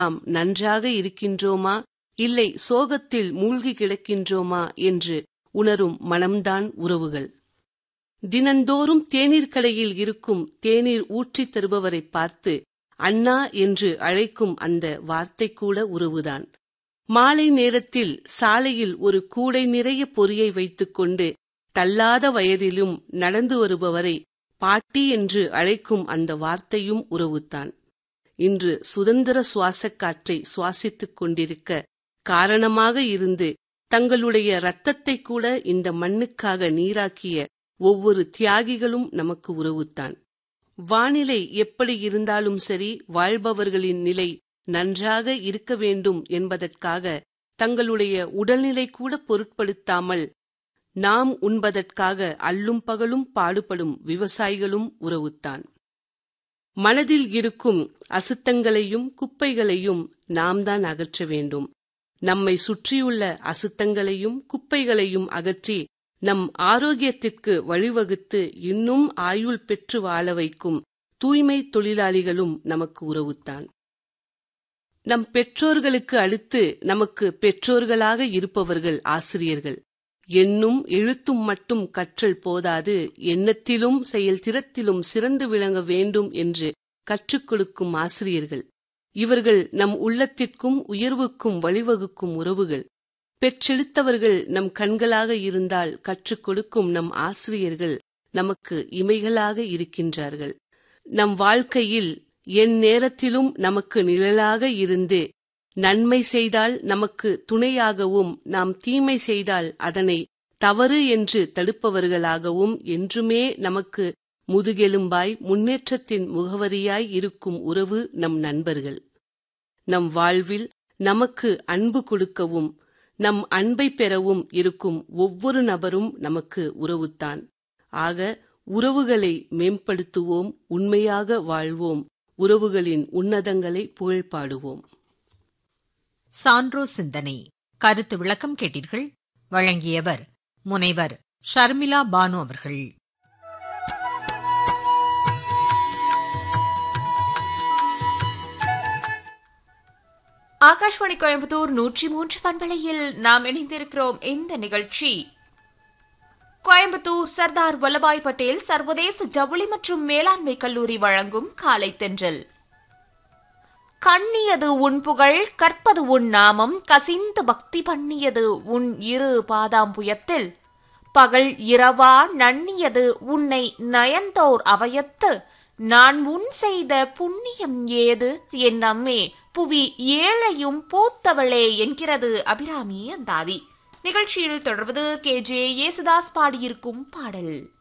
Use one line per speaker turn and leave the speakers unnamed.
நாம் நன்றாக இருக்கின்றோமா இல்லை சோகத்தில் மூழ்கி கிடக்கின்றோமா என்று உணரும் மனம்தான் உறவுகள் தினந்தோறும் தேநீர் கடையில் இருக்கும் தேநீர் ஊற்றித் தருபவரை பார்த்து அண்ணா என்று அழைக்கும் அந்த வார்த்தை கூட உறவுதான் மாலை நேரத்தில் சாலையில் ஒரு கூடை நிறைய பொரியை வைத்துக்கொண்டு தள்ளாத வயதிலும் நடந்து வருபவரை பாட்டி என்று அழைக்கும் அந்த வார்த்தையும் உறவுதான் இன்று சுதந்திர சுவாசக் காற்றை சுவாசித்துக் கொண்டிருக்க காரணமாக இருந்து தங்களுடைய இரத்தத்தை கூட இந்த மண்ணுக்காக நீராக்கிய ஒவ்வொரு தியாகிகளும் நமக்கு உறவுத்தான் வானிலை எப்படி இருந்தாலும் சரி வாழ்பவர்களின் நிலை நன்றாக இருக்க வேண்டும் என்பதற்காக தங்களுடைய உடல்நிலை கூட பொருட்படுத்தாமல் நாம் உண்பதற்காக அல்லும் பகலும் பாடுபடும் விவசாயிகளும் உறவுத்தான் மனதில் இருக்கும் அசுத்தங்களையும் குப்பைகளையும் நாம் தான் அகற்ற வேண்டும் நம்மை சுற்றியுள்ள அசுத்தங்களையும் குப்பைகளையும் அகற்றி நம் ஆரோக்கியத்திற்கு வழிவகுத்து இன்னும் ஆயுள் பெற்று வாழ வைக்கும் தூய்மை தொழிலாளிகளும் நமக்கு உறவுத்தான் நம் பெற்றோர்களுக்கு அடுத்து நமக்கு பெற்றோர்களாக இருப்பவர்கள் ஆசிரியர்கள் எண்ணும் எழுத்தும் மட்டும் கற்றல் போதாது எண்ணத்திலும் செயல்திறத்திலும் சிறந்து விளங்க வேண்டும் என்று கற்றுக் கொடுக்கும் ஆசிரியர்கள் இவர்கள் நம் உள்ளத்திற்கும் உயர்வுக்கும் வழிவகுக்கும் உறவுகள் பெற்றெடுத்தவர்கள் நம் கண்களாக இருந்தால் கற்றுக் கொடுக்கும் நம் ஆசிரியர்கள் நமக்கு இமைகளாக இருக்கின்றார்கள் நம் வாழ்க்கையில் என் நேரத்திலும் நமக்கு நிழலாக இருந்து நன்மை செய்தால் நமக்கு துணையாகவும் நாம் தீமை செய்தால் அதனை தவறு என்று தடுப்பவர்களாகவும் என்றுமே நமக்கு முதுகெலும்பாய் முன்னேற்றத்தின் முகவரியாய் இருக்கும் உறவு நம் நண்பர்கள் நம் வாழ்வில் நமக்கு அன்பு கொடுக்கவும் நம் அன்பை பெறவும் இருக்கும் ஒவ்வொரு நபரும் நமக்கு உறவுத்தான் ஆக உறவுகளை மேம்படுத்துவோம் உண்மையாக வாழ்வோம் உறவுகளின் உன்னதங்களை புகழ்பாடுவோம்
சான்றோ சிந்தனை கருத்து விளக்கம் கேட்டீர்கள் வழங்கியவர் முனைவர் ஷர்மிளா பானு அவர்கள்
ஆகாஷ்வாணி கோயம்புத்தூர் நூற்றி மூன்று பண்பலையில் நாம் இணைந்திருக்கிறோம் இந்த நிகழ்ச்சி கோயம்புத்தூர் சர்தார் வல்லபாய் பட்டேல் சர்வதேச ஜவுளி மற்றும் மேலாண்மை கல்லூரி வழங்கும் காலை தென்றல் கண்ணியது உன் புகழ் கற்பது உன் நாமம் கசிந்து பக்தி பண்ணியது உன் இரு பாதாம்புயத்தில் பகல் இரவா நன்னியது உன்னை நயந்தோர் அவயத்து நான் முன் செய்த புண்ணியம் ஏது என் அம்மே புவி ஏழையும் பூத்தவளே என்கிறது அபிராமி அந்தாதி நிகழ்ச்சியில் தொடர்வது கே ஜே யேசுதாஸ் பாடியிருக்கும் பாடல்